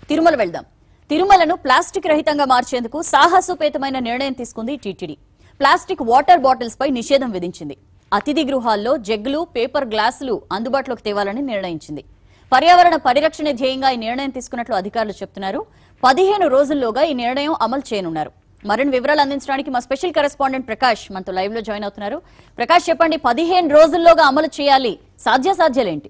తిరుమల వెళ్దాం తిరుమలను ప్లాస్టిక్ రహితంగా మార్చేందుకు సాహసోపేతమైన నిర్ణయం తీసుకుంది టీటీడీ ప్లాస్టిక్ వాటర్ బాటిల్స్ పై నిషేధం విధించింది అతిథి గృహాల్లో జగ్గులు పేపర్ గ్లాసులు అందుబాటులోకి తేవాలని నిర్ణయించింది పర్యావరణ పరిరక్షణ ధ్యేయంగా ఈ నిర్ణయం తీసుకున్నట్లు అధికారులు చెప్తున్నారు పదిహేను రోజుల్లోగా ఈ నిర్ణయం అమలు చేయనున్నారు మరిన్ని వివరాలు అందించడానికి మా స్పెషల్ కరెస్పాండెంట్ ప్రకాష్ మనతో లైవ్ లో జాయిన్ అవుతున్నారు ప్రకాష్ చెప్పండి పదిహేను రోజుల్లోగా అమలు చేయాలి సాధ్యాసాధ్యాలేంటి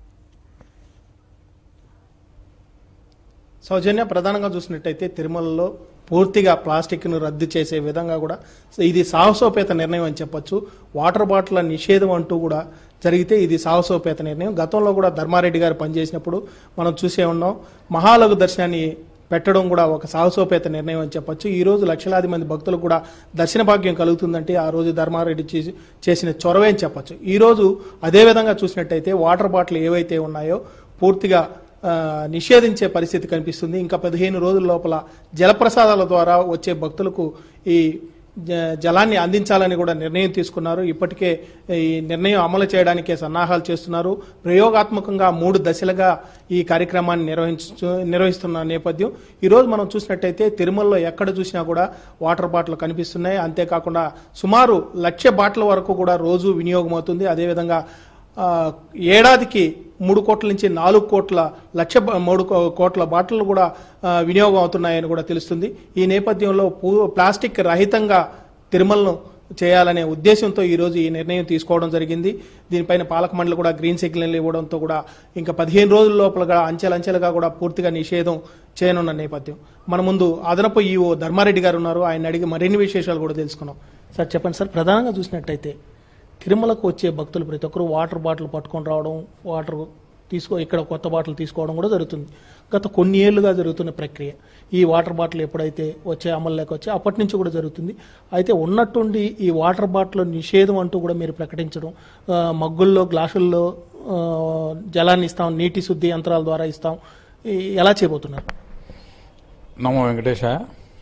సౌజన్య ప్రధానంగా చూసినట్టయితే తిరుమలలో పూర్తిగా ప్లాస్టిక్ను రద్దు చేసే విధంగా కూడా ఇది సాహసోపేత నిర్ణయం అని చెప్పొచ్చు వాటర్ బాటిల్ నిషేధం అంటూ కూడా జరిగితే ఇది సాహసోపేత నిర్ణయం గతంలో కూడా ధర్మారెడ్డి గారు పనిచేసినప్పుడు మనం చూసే ఉన్నాం మహాలఘు దర్శనాన్ని పెట్టడం కూడా ఒక సాహసోపేత నిర్ణయం అని చెప్పొచ్చు ఈ రోజు లక్షలాది మంది భక్తులకు కూడా దర్శన భాగ్యం కలుగుతుందంటే ఆ రోజు ధర్మారెడ్డి చేసి- చేసిన చొరవే అని చెప్పొచ్చు ఈ రోజు అదే విధంగా చూసినట్టయితే వాటర్ బాటిల్ ఏవైతే ఉన్నాయో పూర్తిగా ఆ, నిషేధించే పరిస్థితి కనిపిస్తుంది ఇంకా పదిహేను రోజుల లోపల జలప్రసాదాల ద్వారా వచ్చే భక్తులకు ఈ జ- జలాన్ని అందించాలని కూడా నిర్ణయం తీసుకున్నారు ఇప్పటికే ఈ నిర్ణయం అమలు చేయడానికే సన్నాహాలు చేస్తున్నారు ప్రయోగాత్మకంగా మూడు దశలుగా ఈ కార్యక్రమాన్ని నిర్వహించు నిర్వహిస్తున్న నేపథ్యం ఈరోజు మనం చూసినట్టయితే తిరుమలలో ఎక్కడ చూసినా కూడా వాటర్ బాటిల్ కనిపిస్తున్నాయి అంతేకాకుండా సుమారు లక్ష బాటిల్ వరకు కూడా రోజు వినియోగం అవుతుంది అదేవిధంగా ఆ, ఏడాదికి మూడు కోట్ల నుంచి నాలుగు కోట్ల లక్ష బ- మూడు కో- కోట్ల బాటిల్ కూడా ఆ, వినియోగం అవుతున్నాయని కూడా తెలుస్తుంది ఈ నేపథ్యంలో పూ- ప్లాస్టిక్ రహితంగా తిరుమలను చేయాలనే ఉద్దేశంతో ఈరోజు ఈ నిర్ణయం తీసుకోవడం జరిగింది దీనిపైన పాలక మండలి కూడా గ్రీన్ సిగ్నల్ ఇవ్వడంతో కూడా ఇంకా పదిహేను రోజుల లోపలగా అంచెలంచెలుగా కూడా పూర్తిగా నిషేధం చేయనున్న నేపథ్యం మన ముందు అదనపు ఈఓ ధర్మారెడ్డి గారు ఉన్నారు ఆయన అడిగి మరిన్ని విశేషాలు కూడా తెలుసుకున్నాం సార్ చెప్పండి సార్ ప్రధానంగా చూసినట్టయితే తిరుమలకు వచ్చే భక్తులు ప్రతి ఒక్కరు వాటర్ బాటిల్ పట్టుకొని రావడం వాటర్ తీసుకో ఇక్కడ కొత్త బాటిల్ తీసుకోవడం కూడా జరుగుతుంది గత కొన్ని ఏళ్లుగా జరుగుతున్న ప్రక్రియ ఈ వాటర్ బాటిల్ ఎప్పుడైతే వచ్చే అమల్లోకి వచ్చే అప్పటి నుంచి కూడా జరుగుతుంది అయితే ఉన్నట్టుండి ఈ వాటర్ బాటిల్ నిషేధం అంటూ కూడా మీరు ప్రకటించడం ఆ, మగ్గుల్లో గ్లాసుల్లో ఆ, జలాన్ని ఇస్తాం నీటి శుద్ధి యంత్రాల ద్వారా ఇస్తాం ఈ- ఎలా చేయబోతున్నారు నమో వెంకటేశాయ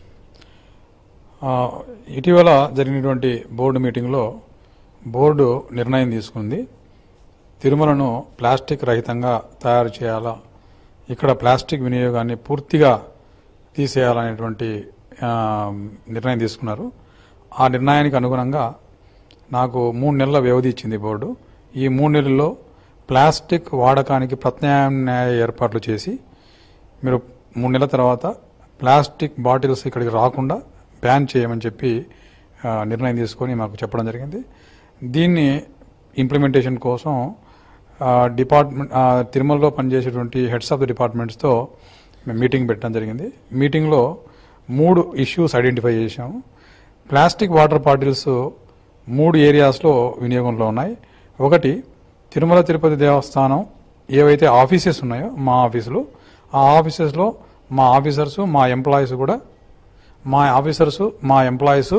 ఆ, ఇటీవల జరిగినటువంటి బోర్డు మీటింగ్లో బోర్డు నిర్ణయం తీసుకుంది తిరుమలను ప్లాస్టిక్ రహితంగా తయారు చేయాలా ఇక్కడ ప్లాస్టిక్ వినియోగాన్ని పూర్తిగా తీసేయాలనేటువంటి ఆ, నిర్ణయం తీసుకున్నారు ఆ నిర్ణయానికి అనుగుణంగా నాకు మూడు నెలల వ్యవధి ఇచ్చింది బోర్డు ఈ మూడు నెలల్లో ప్లాస్టిక్ వాడకానికి ప్రత్యామ్నాయ ఏర్పాట్లు చేసి మీరు మూడు నెలల తర్వాత ప్లాస్టిక్ బాటిల్స్ ఇక్కడికి రాకుండా బ్యాన్ చేయమని చెప్పి ఆ, నిర్ణయం తీసుకొని మాకు చెప్పడం జరిగింది దీన్ని ఇంప్లిమెంటేషన్ కోసం ఆ, డిపార్ట్మెంట్ ఆ, తిరుమలలో పనిచేసేటువంటి హెడ్స్ ఆఫ్ ది డిపార్ట్మెంట్స్తో మేము మీటింగ్ పెట్టడం జరిగింది మీటింగ్లో మూడు ఇష్యూస్ ఐడెంటిఫై చేశాము ప్లాస్టిక్ వాటర్ బాటిల్స్ మూడు ఏరియాస్లో వినియోగంలో ఉన్నాయి ఒకటి తిరుమల తిరుపతి దేవస్థానం ఏవైతే ఆఫీసెస్ ఉన్నాయో మా ఆఫీసులు ఆ ఆఫీసెస్లో మా ఆఫీసర్స్ మా ఎంప్లాయీస్ కూడా మా ఆఫీసర్స్ మా ఎంప్లాయీస్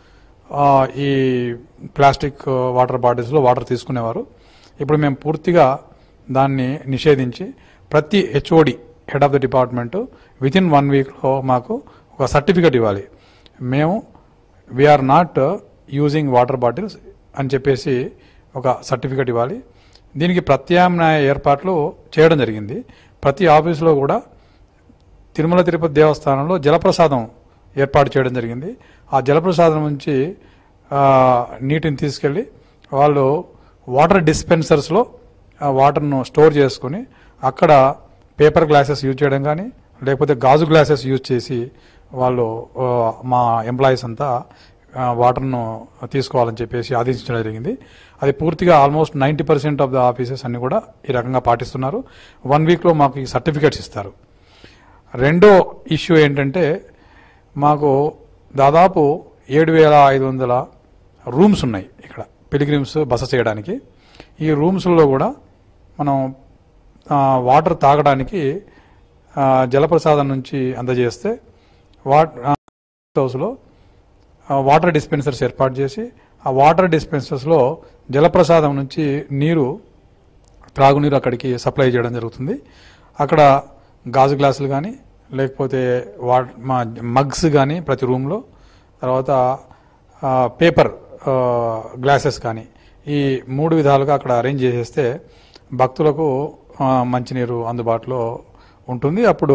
ఈ ప్లాస్టిక్ వాటర్ బాటిల్స్లో వాటర్ తీసుకునేవారు ఇప్పుడు మేము పూర్తిగా దాన్ని నిషేధించి ప్రతి HOD head of the department within one వీక్లో మాకు ఒక సర్టిఫికెట్ ఇవ్వాలి మేము we're not using water bottles అని చెప్పేసి ఒక సర్టిఫికెట్ ఇవ్వాలి దీనికి ప్రత్యామ్నాయ ఏర్పాట్లు చేయడం జరిగింది ప్రతి ఆఫీసులో కూడా తిరుమల తిరుపతి దేవస్థానంలో జలప్రసాదం ఏర్పాటు చేయడం జరిగింది ఆ జలప్రసాదం నుంచి ఆ, నీటిని తీసుకెళ్ళి వాళ్ళు వాటర్ డిస్పెన్సర్స్లో ఆ వాటర్ను స్టోర్ చేసుకుని అక్కడ పేపర్ గ్లాసెస్ యూజ్ చేయడం కానీ లేకపోతే గాజు గ్లాసెస్ యూజ్ చేసి వాళ్ళు ఆ, మా ఎంప్లాయీస్ అంతా ఆ, వాటర్ను తీసుకోవాలని చెప్పేసి ఆదేశించడం జరిగింది అది పూర్తిగా almost ninety percent of the offices అన్ని కూడా ఈ రకంగా పాటిస్తున్నారు వన్ వీక్లో మాకు ఈ సర్టిఫికెట్స్ ఇస్తారు రెండో ఇష్యూ ఏంటంటే మాకు దాదాపు ఏడు వేల ఐదు వందల రూమ్స్ ఉన్నాయి ఇక్కడ పిలిగ్రిమ్స్ బస చేయడానికి ఈ రూమ్స్లో కూడా మనం ఆ, వాటర్ తాగడానికి ఆ, జలప్రసాదం నుంచి అందజేస్తే వాట్ హౌస్లో వాటర్ డిస్పెన్సర్స్ ఏర్పాటు చేసి ఆ వాటర్ డిస్పెన్సర్స్లో జలప్రసాదం నుంచి నీరు త్రాగునీరు అక్కడికి సప్లై చేయడం జరుగుతుంది అక్కడ గాజు గ్లాసులు కానీ లేకపోతే వా మా మగ్స్ కానీ ప్రతి రూమ్లో తర్వాత ఆ, పేపర్ ఆ, గ్లాసెస్ కానీ ఈ మూడు విధాలుగా అక్కడ అరేంజ్ చేసేస్తే భక్తులకు ఆ, మంచినీరు అందుబాటులో ఉంటుంది అప్పుడు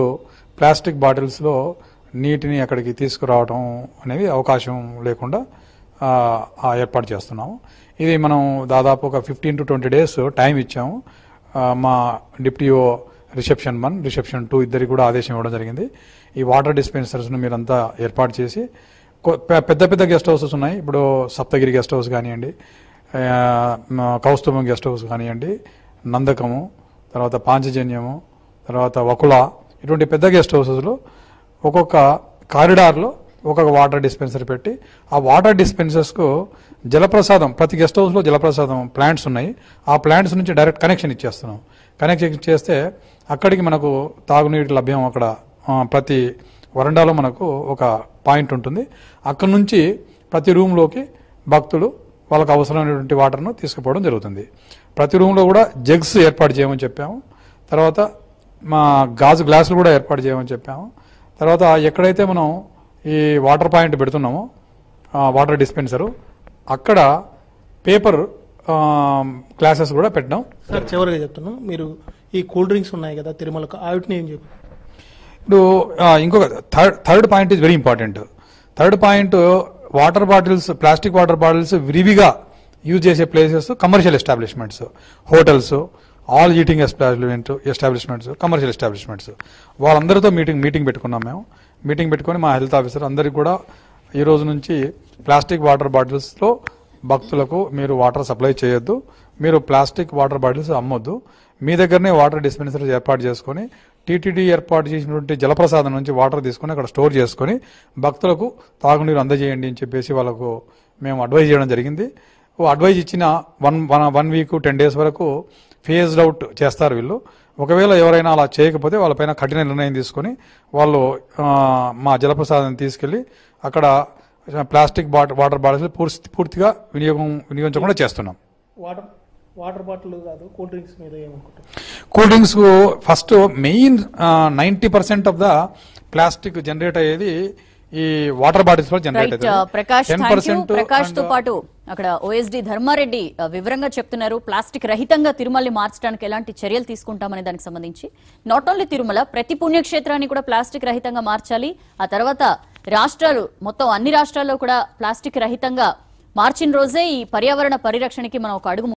ప్లాస్టిక్ బాటిల్స్లో నీటిని అక్కడికి తీసుకురావడం అనేది అవకాశం లేకుండా ఆ, ఆ ఏర్పాటు చేస్తున్నాము ఇది మనం దాదాపు ఒక fifteen to twenty days time ఇచ్చాము ఆ, మా డిప్టీఓ రిసెప్షన్ వన్ రిసెప్షన్ టూ ఇద్దరికి కూడా ఆదేశం ఇవ్వడం జరిగింది ఈ వాటర్ డిస్పెన్సర్స్ను మీరంతా ఏర్పాటు చేసి కొ- పె- పెద్ద పెద్ద గెస్ట్ హౌసెస్ ఉన్నాయి ఇప్పుడు సప్తగిరి గెస్ట్ హౌస్ కానివ్వండి ఆ, మ- కౌస్తుభం గెస్ట్ హౌస్ కానివ్వండి నందకము తర్వాత పాంచజన్యము తర్వాత వకుల ఇటువంటి పెద్ద గెస్ట్ హౌసెస్లో ఒక్కొక్క కారిడార్లో ఒక్కొక్క వాటర్ డిస్పెన్సర్ పెట్టి ఆ వాటర్ డిస్పెన్సర్స్కు జలప్రసాదం ప్రతి గెస్ట్ హౌస్లో జలప్రసాదం ప్లాంట్స్ ఉన్నాయి ఆ ప్లాంట్స్ నుంచి డైరెక్ట్ కనెక్షన్ ఇచ్చేస్తున్నాం కనెక్షన్ ఇచ్చేస్తే అక్కడికి మనకు తాగునీటి లభ్యం అక్కడ ఆ, ప్రతి వరండాలో మనకు ఒక పాయింట్ ఉంటుంది అక్కడ నుంచి ప్రతి రూమ్లోకి భక్తులు వాళ్ళకు అవసరమైనటువంటి వాటర్ను తీసుకుపోవడం జరుగుతుంది ప్రతి రూమ్లో కూడా జగ్స్ ఏర్పాటు చేయమని చెప్పాము తర్వాత మా గాజు గ్లాసులు కూడా ఏర్పాటు చేయమని చెప్పాము తర్వాత ఎక్కడైతే మనం ఈ వాటర్ పాయింట్ పెడుతున్నామో ఆ, వాటర్ డిస్పెన్సరు అక్కడ పేపర్ ఆ, గ్లాసెస్ కూడా పెట్టడం సార్ చివరిగా చెప్తున్నాం మీరు ఈ కూల్ డ్రింక్స్ ఉన్నాయి కదా తిరుమలకు వాటిని ఏం చెప్పు ఇప్పుడు ఆ, ఇంకొక third third point is very important third point water bottles plastic water bottles విరివిగా యూజ్ చేసే places commercial establishments hotels all eating establishment establishments commercial establishments వాళ్ళందరితో మీటింగ్ మీటింగ్ పెట్టుకున్నాం మేము మీటింగ్ పెట్టుకొని మా హెల్త్ ఆఫీసర్ అందరికి కూడా ఈ రోజు నుంచి ప్లాస్టిక్ వాటర్ బాటిల్స్లో భక్తులకు మీరు వాటర్ సప్లై చేయొద్దు మీరు ప్లాస్టిక్ వాటర్ బాటిల్స్ అమ్మొద్దు మీ దగ్గరనే వాటర్ డిస్పెన్సరీస్ ఏర్పాటు చేసుకొని టీటీడీ ఏర్పాటు చేసినటువంటి జలప్రసాదం నుంచి వాటర్ తీసుకొని అక్కడ స్టోర్ చేసుకొని భక్తులకు తాగునీరు అందజేయండి అని చెప్పేసి వాళ్ళకు మేము అడ్వైజ్ చేయడం జరిగింది ఓ అడ్వైజ్ ఇచ్చిన one one one week ten days వరకు ఫేజ్డ్ అవుట్ చేస్తారు వీళ్ళు ఒకవేళ ఎవరైనా అలా చేయకపోతే వాళ్ళపైన కఠిన నిర్ణయం తీసుకొని వాళ్ళు ఆ, మా జలప్రసాదాన్ని తీసుకెళ్లి అక్కడ ప్లాస్టిక్ బాటిల్ వాటర్ బాటిల్స్ పూర్తి పూర్తిగా వినియోగం వినియోగించకుండా చేస్తున్నాం వాటర్ వాటర్ బాటిల్ కాదు కూల్ డ్రింక్స్ మీద ఏమనుకుంటారు cool drinks first main ninety percent of the plastic generate అయ్యేది ఈ వాటర్ బాటిల్స్ లో generate right Prakash thank you Prakash తో పాటు అక్కడ ఓఎస్డి ధర్మారెడ్డి ఆ, వివరంగా చెప్తున్నారు ప్లాస్టిక్ రహితంగా తిరుమలని మార్చడానికి ఎలాంటి చర్యలు తీసుకుంటామనే దానికి సంబంధించి నాట్ ఓన్లీ తిరుమల ప్రతి పుణ్యక్షేత్రాన్ని కూడా ప్లాస్టిక్ రహితంగా మార్చాలి ఆ తర్వాత రాష్ట్రాలు మొత్తం అన్ని రాష్ట్రాల్లో కూడా ప్లాస్టిక్ రహితంగా మార్చిన రోజే ఈ పర్యావరణ పరిరక్షణకి మనం ఒక అడుగు